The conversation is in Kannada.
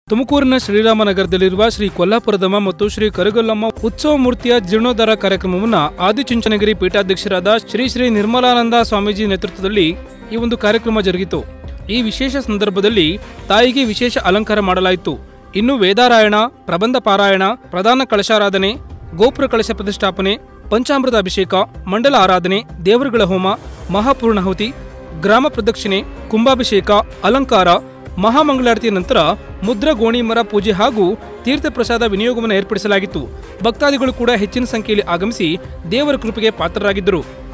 ತುಮಕೂರಿನ ಶ್ರೀರಾಮನಗರದಲ್ಲಿರುವ ಶ್ರೀ ಕೊಲ್ಲಾಪುರದಮ್ಮ ಮತ್ತು ಶ್ರೀ ಕರಗಲ್ಲಮ್ಮ ಉತ್ಸವ ಮೂರ್ತಿಯ ಜೀರ್ಣೋದ್ಧಾರ ಕಾರ್ಯಕ್ರಮವನ್ನು ಆದಿಚುಂಚನಗಿರಿ ಪೀಠಾಧ್ಯಕ್ಷರಾದ ಶ್ರೀ ಶ್ರೀ ನಿರ್ಮಲಾನಂದ ಸ್ವಾಮೀಜಿ ನೇತೃತ್ವದಲ್ಲಿ ಈ ಒಂದು ಕಾರ್ಯಕ್ರಮ ಜರುಗಿತು ಈ ವಿಶೇಷ ಸಂದರ್ಭದಲ್ಲಿ ತಾಯಿಗೆ ವಿಶೇಷ ಅಲಂಕಾರ ಮಾಡಲಾಯಿತು ಇನ್ನು ವೇದಾರಾಯಣ ಪ್ರಬಂಧ ಪಾರಾಯಣ ಪ್ರಧಾನ ಕಳಶಾರಾಧನೆ ಗೋಪುರ ಕಳಶ ಪ್ರತಿಷ್ಠಾಪನೆ ಪಂಚಾಮೃತ ಅಭಿಷೇಕ ಮಂಡಲ ಆರಾಧನೆ ದೇವರುಗಳ ಹೋಮ ಮಹಾಪೂರ್ಣಾಹುತಿ ಗ್ರಾಮ ಪ್ರದಕ್ಷಿಣೆ ಕುಂಭಾಭಿಷೇಕ ಅಲಂಕಾರ ಮಹಾಮಂಗಳಾರತಿಯ ನಂತರ ಮುದ್ರ ಗೋಣಿ ಮರ ಪೂಜೆ ಹಾಗೂ ತೀರ್ಥ ಪ್ರಸಾದ ವಿನಿಯೋಗವನ್ನು ಏರ್ಪಡಿಸಲಾಗಿತ್ತು ಭಕ್ತಾದಿಗಳು ಕೂಡ ಹೆಚ್ಚಿನ ಸಂಖ್ಯೆಯಲ್ಲಿ ಆಗಮಿಸಿ ದೇವರ ಕೃಪೆಗೆ ಪಾತ್ರರಾಗಿದ್ದರು